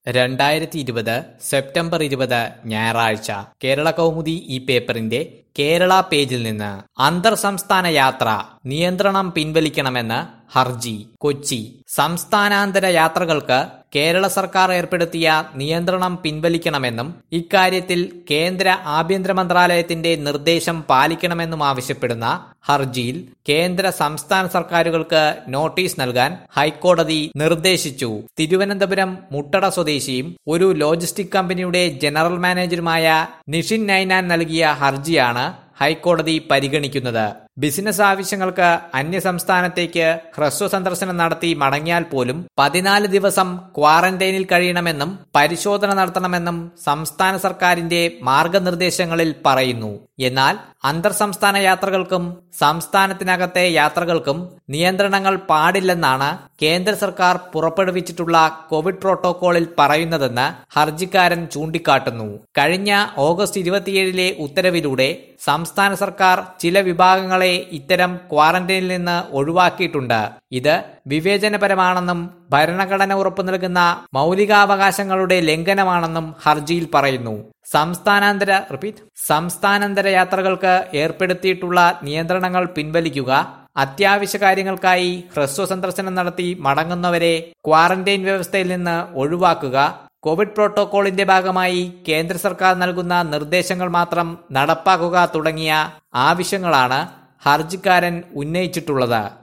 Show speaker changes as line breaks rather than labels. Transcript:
രണ്ടായിരത്തി ഇരുപത് സെപ്റ്റംബർ ഇരുപത് ഞായറാഴ്ച കേരള കൗമുദി ഈ പേപ്പറിന്റെ കേരള പേജിൽ നിന്ന് അന്തർ സംസ്ഥാന യാത്ര നിയന്ത്രണം പിൻവലിക്കണമെന്ന് ഹർജി കൊച്ചി സംസ്ഥാനാന്തര യാത്രകൾക്ക് കേരള സർക്കാർ ഏർപ്പെടുത്തിയ നിയന്ത്രണം പിൻവലിക്കണമെന്നും ഇക്കാര്യത്തിൽ കേന്ദ്ര ആഭ്യന്തര മന്ത്രാലയത്തിന്റെ നിർദ്ദേശം പാലിക്കണമെന്നും ആവശ്യപ്പെടുന്ന ഹർജിയിൽ കേന്ദ്ര സംസ്ഥാന സർക്കാരുകൾക്ക് നോട്ടീസ് നൽകാൻ ഹൈക്കോടതി നിർദ്ദേശിച്ചു തിരുവനന്തപുരം മുട്ടട സ്വദേശിയും ഒരു ലോജിസ്റ്റിക് കമ്പനിയുടെ ജനറൽ മാനേജറുമായ നിഷിൻ നൈനാൻ നൽകിയ ഹർജിയാണ് ഹൈക്കോടതി പരിഗണിക്കുന്നത് ബിസിനസ് ആവശ്യങ്ങൾക്ക് അന്യസംസ്ഥാനത്തേക്ക് ഹ്രസ്വ സന്ദർശനം നടത്തി മടങ്ങിയാൽ പോലും പതിനാല് ദിവസം ക്വാറന്റൈനിൽ കഴിയണമെന്നും പരിശോധന നടത്തണമെന്നും സംസ്ഥാന സർക്കാരിന്റെ മാർഗനിർദ്ദേശങ്ങളിൽ പറയുന്നു എന്നാൽ അന്തർ സംസ്ഥാന യാത്രകൾക്കും സംസ്ഥാനത്തിനകത്തെ യാത്രകൾക്കും നിയന്ത്രണങ്ങൾ പാടില്ലെന്നാണ് കേന്ദ്ര സർക്കാർ പുറപ്പെടുവിച്ചിട്ടുള്ള കോവിഡ് പ്രോട്ടോകോളിൽ പറയുന്നതെന്ന് ഹർജിക്കാരൻ ചൂണ്ടിക്കാട്ടുന്നു കഴിഞ്ഞ ഓഗസ്റ്റ് ഇരുപത്തിയേഴിലെ ഉത്തരവിലൂടെ സംസ്ഥാന സർക്കാർ ചില വിഭാഗങ്ങളെ ഇത്തരം ക്വാറന്റൈനിൽ നിന്ന് ഒഴിവാക്കിയിട്ടുണ്ട് ഇത് വിവേചനപരമാണെന്നും ഭരണഘടന ഉറപ്പു നൽകുന്ന മൗലികാവകാശങ്ങളുടെ ലംഘനമാണെന്നും ഹർജിയിൽ പറയുന്നു സംസ്ഥാനാന്തര റിപ്പീറ്റ് സംസ്ഥാനാന്തര യാത്രകൾക്ക് ഏർപ്പെടുത്തിയിട്ടുള്ള നിയന്ത്രണങ്ങൾ പിൻവലിക്കുക അത്യാവശ്യ കാര്യങ്ങൾക്കായി ഹ്രസ്വ സന്ദർശനം നടത്തി മടങ്ങുന്നവരെ ക്വാറന്റൈൻ വ്യവസ്ഥയിൽ നിന്ന് ഒഴിവാക്കുക കോവിഡ് പ്രോട്ടോകോളിന്റെ ഭാഗമായി കേന്ദ്ര സർക്കാർ നൽകുന്ന നിർദ്ദേശങ്ങൾ മാത്രം നടപ്പാക്കുക തുടങ്ങിയ ആവശ്യങ്ങളാണ് ഹർജിക്കാരൻ ഉന്നയിച്ചിട്ടുള്ളത്